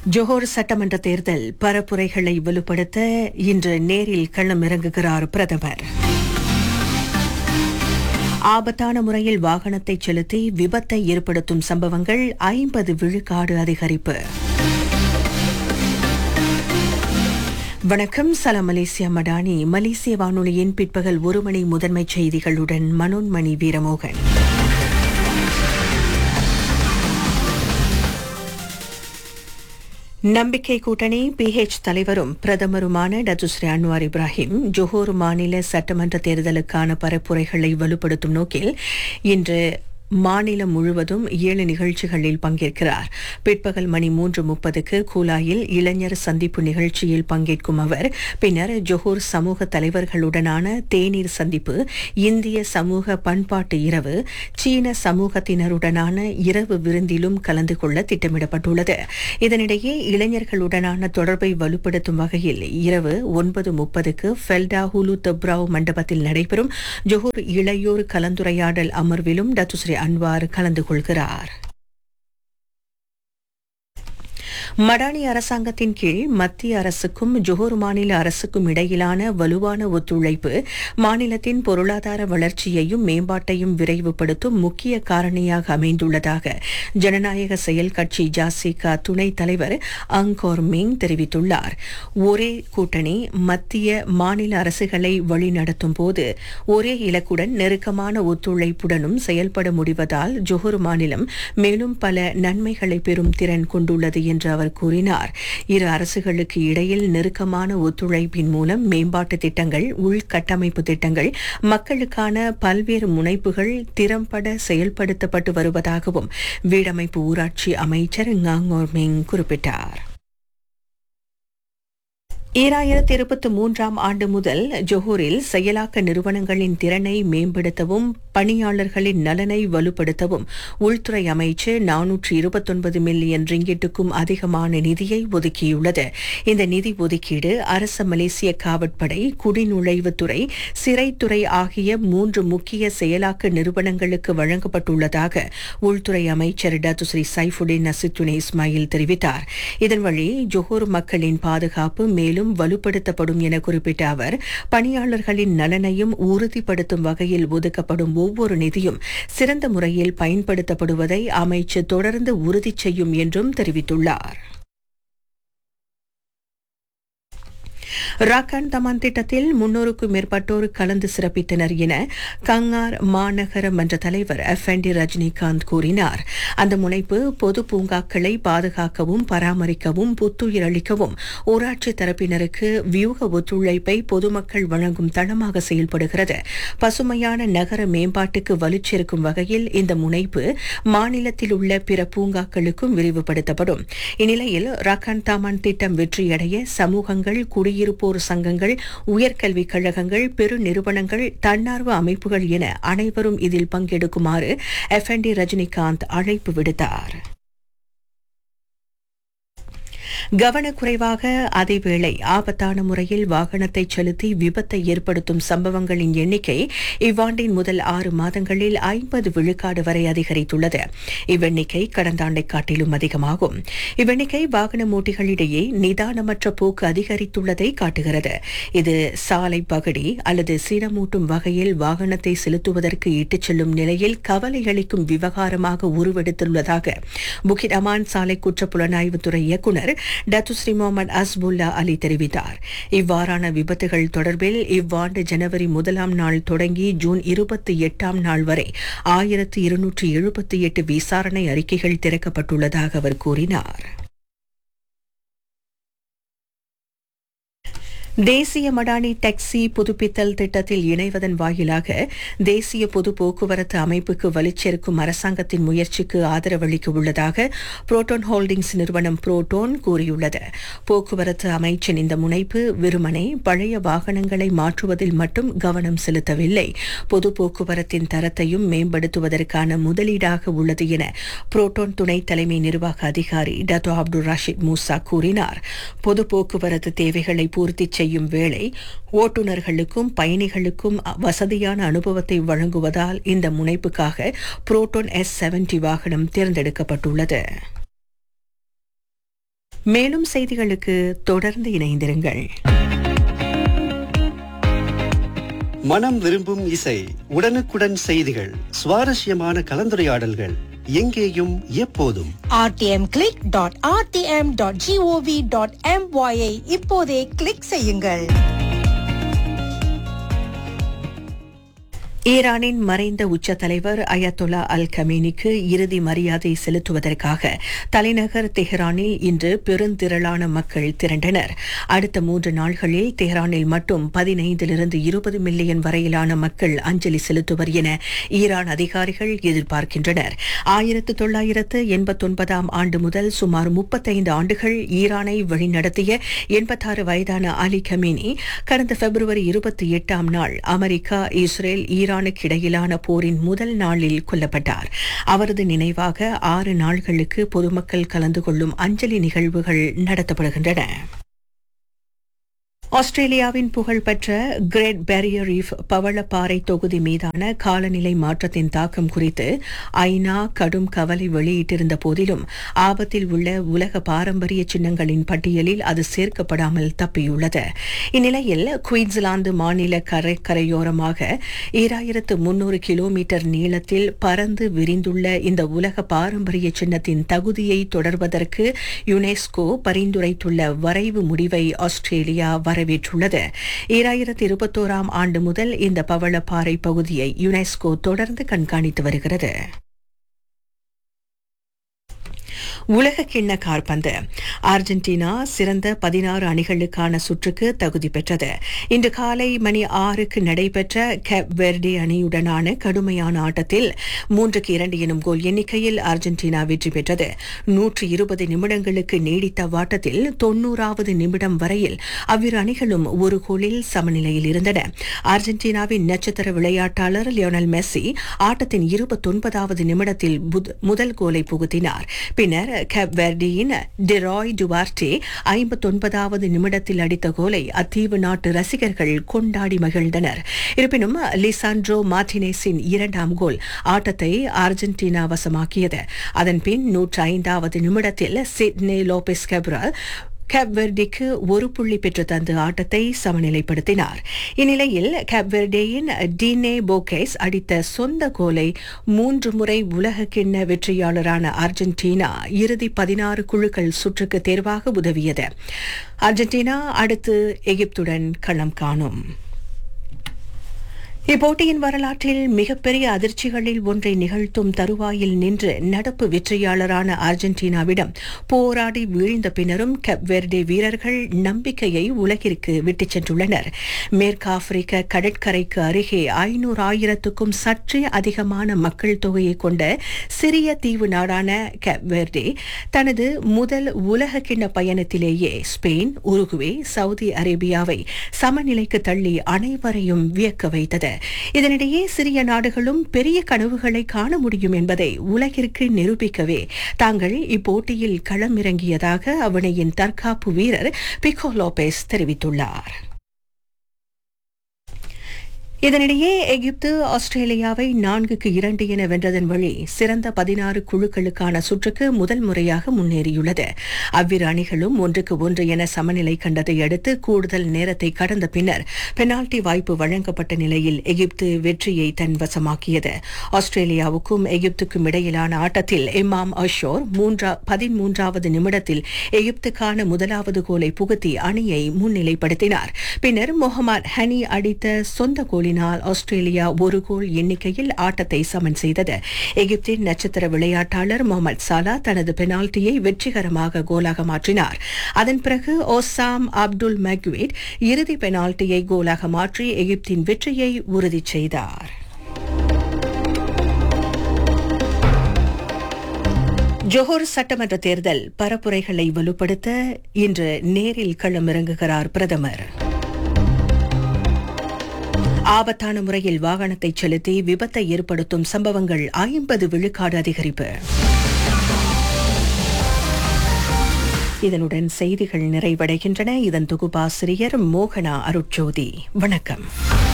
Johor சட்டமன்ற தேர்தல் பரப்புரைகளை வலுப்படுத்த இன்று நேரில் களமிறங்குகிறார் பிரதமர் ஆபத்தான முறையில் வாகனத்தை செலுத்தி விபத்தை ஏற்படுத்தும் சம்பவங்கள் ஐம்பது விழுக்காடு அதிகரிப்பு வணக்கம் சலாம் மலேசியா மடானி மலேசிய வானொலியின் பிற்பகல் ஒரு மணி முதன்மைச் செய்திகளுடன் மனோன்மணி வீரமோகன் நம்பிக்கை கூட்டணி பிஹெச் தலைவரும் பிரதமருமான டத்துஸ்ரீ அன்வார் இப்ராஹிம் ஜோஹர் மாநில சட்டமன்ற தேர்தலுக்கான பரப்புரைகளை வலுப்படுத்தும் நோக்கில் இன்று மாநிலம் முழுவதும் ஏழு நிகழ்ச்சிகளில் பங்கேற்கிறார் பிற்பகல் மணி மூன்று முப்பதுக்கு கூலாயில் இளைஞர் சந்திப்பு நிகழ்ச்சியில் பங்கேற்கும் அவர் பின்னர் ஜொஹூர் சமூக தலைவர்களுடனான தேநீர் சந்திப்பு இந்திய சமூக பண்பாட்டு இரவு சீன சமூகத்தினருடனான இரவு விருந்திலும் கலந்து கொள்ள திட்டமிடப்பட்டுள்ளது இதனிடையே இளைஞர்களுடனான தொடர்பை வலுப்படுத்தும் வகையில் இரவு ஒன்பது முப்பதுக்கு ஃபெல்டா ஹுலு தப்ராவ் மண்டபத்தில் நடைபெறும் ஜொஹூர் இளையோர் கலந்துரையாடல் அமர்விலும் டத்துஸ்ரீ அன்வார் கலந்து கொள்கிறார் மடானி அரசாங்கத்தின் கீழ் மத்திய அரசுக்கும் ஜோஹர் மாநில அரசுக்கும் இடையிலான வலுவான ஒத்துழைப்பு மாநிலத்தின் பொருளாதார வளர்ச்சியையும் மேம்பாட்டையும் விரைவுபடுத்தும் முக்கிய காரணியாக அமைந்துள்ளதாக ஜனநாயக செயல் கட்சி ஜாசிகா துணைத் தலைவர் அங்கோர் மிங் தெரிவித்துள்ளார் ஒரே கூட்டணி மத்திய மாநில அரசுகளை வழிநடத்தும் போது ஒரே இலக்குடன் நெருக்கமான ஒத்துழைப்புடனும் செயல்பட முடிவதால் ஜோஹர் மாநிலம் மேலும் பல நன்மைகளை பெறும் திறன் கொண்டுள்ளது என்று அவர் கூறினார் இரு அரசுகளுக்கு இடையில் நெருக்கமான ஒத்துழைப்பின் மூலம் மேம்பாட்டு திட்டங்கள் உள்கட்டமைப்பு திட்டங்கள் மக்களுக்கான பல்வேறு முனைப்புகள் திறம்பட செயல்படுத்தப்பட்டு வருவதாகவும் வீடமைப்பு ஊராட்சி அமைச்சர் ngaங்கோர்மிங் குறிப்பிட்டார் ஈராயிரத்தி இருபத்தி மூன்றாம் ஆண்டு முதல் ஜொஹூரில் செயலாக்க நிறுவனங்களின் திறனை மேம்படுத்தவும் பணியாளர்களின் நலனை வலுப்படுத்தவும் உள்துறை அமைச்சு நானூற்று இருபத்தொன்பது மில்லியன் ரிங்கிட்டுக்கும் அதிகமான நிதியை ஒதுக்கியுள்ளது இந்த நிதி ஒதுக்கீடு அரச மலேசிய காவற்படை குடிநுழைவுத்துறை சிறைத்துறை ஆகிய மூன்று முக்கிய செயலாக்க நிறுவனங்களுக்கு வழங்கப்பட்டுள்ளதாக உள்துறை அமைச்சர் டத்துஸ்ரீ சைஃபுடின் நசித்துனே இஸ்மாயில் தெரிவித்தார் இதன் வழி ஜொஹூர் மக்களின் பாதுகாப்பு மேலும் மேலும் வலுப்படுத்தப்படும் என குறிப்பிட்ட அவர் பணியாளர்களின் நலனையும் உறுதிப்படுத்தும் வகையில் ஒதுக்கப்படும் ஒவ்வொரு நிதியும் சிறந்த முறையில் பயன்படுத்தப்படுவதை அமைச்சு தொடர்ந்து உறுதி செய்யும் என்றும் தெரிவித்துள்ளார் ராக்கான் தமான் திட்டத்தில் முன்னூறுக்கும் மேற்பட்டோர் கலந்து சிறப்பித்தனர் என கங்கார் மாநகர மன்ற தலைவர் எஃப் என் டி ரஜினிகாந்த் கூறினார் அந்த முனைப்பு பொது பூங்காக்களை பாதுகாக்கவும் பராமரிக்கவும் புத்துயிர் அளிக்கவும் ஊராட்சி தரப்பினருக்கு வியூக ஒத்துழைப்பை பொதுமக்கள் வழங்கும் தளமாக செயல்படுகிறது பசுமையான நகர மேம்பாட்டுக்கு வலுச்சேர்க்கும் வகையில் இந்த முனைப்பு மாநிலத்தில் உள்ள பிற பூங்காக்களுக்கும் விரிவுபடுத்தப்படும் இந்நிலையில் ராக்கான் தாமான் திட்டம் வெற்றியடைய சமூகங்கள் குடியிருப்பு இருப்போர் சங்கங்கள் உயர்கல்விக் கழகங்கள் பெரு நிறுவனங்கள் தன்னார்வ அமைப்புகள் என அனைவரும் இதில் பங்கெடுக்குமாறு எஃப் என் டி ரஜினிகாந்த் அழைப்பு விடுத்தார் கவனக்குறைவாக அதேவேளை ஆபத்தான முறையில் வாகனத்தை செலுத்தி விபத்தை ஏற்படுத்தும் சம்பவங்களின் எண்ணிக்கை இவ்வாண்டின் முதல் ஆறு மாதங்களில் ஐம்பது விழுக்காடு வரை அதிகரித்துள்ளது இவ்வெண்ணிக்கை கடந்த ஆண்டை காட்டிலும் அதிகமாகும் இவ்வெண்ணிக்கை வாகன ஓட்டிகளிடையே நிதானமற்ற போக்கு அதிகரித்துள்ளதை காட்டுகிறது இது சாலை பகடி அல்லது சீனமூட்டும் வகையில் வாகனத்தை செலுத்துவதற்கு இட்டுச் செல்லும் நிலையில் கவலை அளிக்கும் விவகாரமாக உருவெடுத்துள்ளதாக புகிட் அமான் சாலை குற்ற புலனாய்வுத்துறை இயக்குநர் டத்துஸ்ரீ முகமது அஸ்புல்லா அலி தெரிவித்தார் இவ்வாறான விபத்துகள் தொடர்பில் இவ்வாண்டு ஜனவரி முதலாம் நாள் தொடங்கி ஜூன் இருபத்தி எட்டாம் நாள் வரை ஆயிரத்து இருநூற்று எழுபத்தி எட்டு விசாரணை அறிக்கைகள் திறக்கப்பட்டுள்ளதாக அவர் கூறினார் தேசிய மடானி டாக்ஸி புதுப்பித்தல் திட்டத்தில் இணைவதன் வாயிலாக தேசிய பொது போக்குவரத்து அமைப்புக்கு வலுச்சேர்க்கும் அரசாங்கத்தின் முயற்சிக்கு ஆதரவளிக்க உள்ளதாக புரோட்டோன் ஹோல்டிங்ஸ் நிறுவனம் புரோட்டோன் கூறியுள்ளது போக்குவரத்து அமைச்சின் இந்த முனைப்பு வெறுமனே பழைய வாகனங்களை மாற்றுவதில் மட்டும் கவனம் செலுத்தவில்லை பொது போக்குவரத்தின் தரத்தையும் மேம்படுத்துவதற்கான முதலீடாக உள்ளது என புரோட்டோன் துணை தலைமை நிர்வாக அதிகாரி டத்தோ அப்துல் ராஷித் மூசா கூறினார் பொது போக்குவரத்து தேவைகளை பூர்த்தி செய்யும் வேளை ஓட்டுநர்களுக்கும் பயணிகளுக்கும் வசதியான அனுபவத்தை வழங்குவதால் இந்த முனைப்புக்காக புரோட்டோன் எஸ் செவன்டி வாகனம் தேர்ந்தெடுக்கப்பட்டுள்ளது மேலும் செய்திகளுக்கு தொடர்ந்து இணைந்திருங்கள் மனம் விரும்பும் இசை உடனுக்குடன் செய்திகள் சுவாரஸ்யமான கலந்துரையாடல்கள் எங்கேயும் எப்போதும் rtm.rtm.gov.my ஐ இப்போதே கிளிக் செய்யுங்கள் ஈரானின் மறைந்த உச்ச தலைவர் அயத்துல்லா அல் கமேனிக்கு இறுதி மரியாதை செலுத்துவதற்காக தலைநகர் தெஹ்ரானில் இன்று பெருந்திரளான மக்கள் திரண்டனர் அடுத்த மூன்று நாள்களில் தெஹ்ரானில் மட்டும் பதினைந்திலிருந்து இருபது மில்லியன் வரையிலான மக்கள் அஞ்சலி செலுத்துவர் என ஈரான் அதிகாரிகள் எதிர்பார்க்கின்றனர் ஆயிரத்து தொள்ளாயிரத்து எண்பத்தொன்பதாம் ஆண்டு முதல் சுமார் முப்பத்தைந்து ஆண்டுகள் ஈரானை வழிநடத்திய எண்பத்தாறு வயதான அலி கமேனி கடந்த பிப்ரவரி இருபத்தி எட்டாம் நாள் அமெரிக்கா இஸ்ரேல் ஈரானுக்கு இடையிலான போரின் முதல் நாளில் கொல்லப்பட்டார் அவரது நினைவாக ஆறு நாள்களுக்கு பொதுமக்கள் கலந்து கொள்ளும் அஞ்சலி நிகழ்வுகள் நடத்தப்படுகின்றன ஆஸ்திரேலியாவின் புகழ்பெற்ற கிரேட் பேரியர் ரீஃப் பவளப்பாறை தொகுதி மீதான காலநிலை மாற்றத்தின் தாக்கம் குறித்து ஐநா கடும் கவலை வெளியிட்டிருந்த போதிலும் ஆபத்தில் உள்ள உலக பாரம்பரிய சின்னங்களின் பட்டியலில் அது சேர்க்கப்படாமல் தப்பியுள்ளது இந்நிலையில் குயின்ஸ்லாந்து மாநில கரைக்கரையோரமாக ஈராயிரத்து முன்னூறு கிலோமீட்டர் நீளத்தில் பறந்து விரிந்துள்ள இந்த உலக பாரம்பரிய சின்னத்தின் தகுதியை தொடர்வதற்கு யுனெஸ்கோ பரிந்துரைத்துள்ள வரைவு முடிவை ஆஸ்திரேலியா வரவேற்றுள்ளது ஈராயிரத்து இருபத்தோராம் ஆண்டு முதல் இந்த பவளப்பாறை பகுதியை யுனெஸ்கோ தொடர்ந்து கண்காணித்து வருகிறது உலக கிண்ண கார்பந்து அர்ஜென்டினா சிறந்த பதினாறு அணிகளுக்கான சுற்றுக்கு தகுதி பெற்றது இன்று காலை மணி ஆறுக்கு நடைபெற்ற கேப் வெர்டி அணியுடனான கடுமையான ஆட்டத்தில் மூன்றுக்கு இரண்டு எனும் கோல் எண்ணிக்கையில் அர்ஜென்டினா வெற்றி பெற்றது நூற்று இருபது நிமிடங்களுக்கு நீடித்த வாட்டத்தில் தொன்னூறாவது நிமிடம் வரையில் அவ்விரு அணிகளும் ஒரு கோலில் சமநிலையில் இருந்தன அர்ஜென்டினாவின் நட்சத்திர விளையாட்டாளர் லியோனல் மெஸ்ஸி ஆட்டத்தின் இருபத்தொன்பதாவது நிமிடத்தில் முதல் கோலை புகுத்தினார் பின்னர் கேப் வெர்டியின் டெராய் டுவார்டே ஐம்பத்தொன்பதாவது நிமிடத்தில் அடித்த கோலை அத்தீவு நாட்டு ரசிகர்கள் கொண்டாடி மகிழ்ந்தனர் இருப்பினும் லிசாண்ட்ரோ மார்டினேஸின் இரண்டாம் கோல் ஆட்டத்தை அர்ஜென்டினா வசமாக்கியது அதன்பின் நூற்று ஐந்தாவது நிமிடத்தில் சிட்னே லோபெஸ் கெப்ரால் கேப்வெர்டிக்கு ஒரு புள்ளி பெற்று தந்து ஆட்டத்தை சமநிலைப்படுத்தினார் இந்நிலையில் கேப்வெர்டேயின் டீனே போகேஸ் அடித்த சொந்த கோலை மூன்று முறை உலக கிண்ண வெற்றியாளரான அர்ஜென்டினா இறுதி பதினாறு குழுக்கள் சுற்றுக்கு தேர்வாக உதவியது அர்ஜென்டினா அடுத்து எகிப்துடன் களம் காணும் இப்போட்டியின் வரலாற்றில் மிகப்பெரிய அதிர்ச்சிகளில் ஒன்றை நிகழ்த்தும் தருவாயில் நின்று நடப்பு வெற்றியாளரான அர்ஜென்டினாவிடம் போராடி வீழ்ந்த பின்னரும் கெப்வெர்டே வீரர்கள் நம்பிக்கையை உலகிற்கு விட்டுச் சென்றுள்ளனர் மேற்கு ஆப்பிரிக்க கடற்கரைக்கு அருகே ஐநூறு ஆயிரத்துக்கும் சற்றே அதிகமான மக்கள் தொகையை கொண்ட சிறிய தீவு நாடான கெப்வெர்டே தனது முதல் உலக கிண்ண பயணத்திலேயே ஸ்பெயின் உருகுவே சவுதி அரேபியாவை சமநிலைக்கு தள்ளி அனைவரையும் வியக்க வைத்தது இதனிடையே சிறிய நாடுகளும் பெரிய கனவுகளை காண முடியும் என்பதை உலகிற்கு நிரூபிக்கவே தாங்கள் இப்போட்டியில் களமிறங்கியதாக அவனையின் தற்காப்பு வீரர் பிகோ லோபேஸ் தெரிவித்துள்ளார் இதனிடையே எகிப்து ஆஸ்திரேலியாவை நான்குக்கு இரண்டு என வென்றதன் வழி சிறந்த பதினாறு குழுக்களுக்கான சுற்றுக்கு முதல் முறையாக முன்னேறியுள்ளது அவ்விரு அணிகளும் ஒன்றுக்கு ஒன்று என சமநிலை கண்டதை அடுத்து கூடுதல் நேரத்தை கடந்த பின்னர் பெனால்டி வாய்ப்பு வழங்கப்பட்ட நிலையில் எகிப்து வெற்றியை தன் வசமாக்கியது ஆஸ்திரேலியாவுக்கும் எகிப்துக்கும் இடையிலான ஆட்டத்தில் இமாம் அஷோர் மூன்றா பதிமூன்றாவது நிமிடத்தில் எகிப்துக்கான முதலாவது கோலை புகுத்தி அணியை முன்னிலைப்படுத்தினார் பின்னர் முகமது ஹனி அடித்த சொந்த கோலினால் ஆஸ்திரேலியா ஒரு கோல் எண்ணிக்கையில் ஆட்டத்தை சமன் செய்தது எகிப்தின் நட்சத்திர விளையாட்டாளர் முகமது சாலா தனது பெனால்டியை வெற்றிகரமாக கோலாக மாற்றினார் அதன் பிறகு ஓசாம் அப்துல் மக்வீட் இறுதி பெனால்டியை கோலாக மாற்றி எகிப்தின் வெற்றியை உறுதி செய்தார் ஜோஹர் சட்டமன்ற தேர்தல் பரப்புரைகளை வலுப்படுத்த இன்று நேரில் களமிறங்குகிறார் பிரதமர் ஆபத்தான முறையில் வாகனத்தை செலுத்தி விபத்தை ஏற்படுத்தும் சம்பவங்கள் ஐம்பது விழுக்காடு அதிகரிப்பு இதனுடன் செய்திகள் நிறைவடைகின்றன இதன் தொகுப்பாசிரியர் மோகனா அருட்ஜோதி வணக்கம்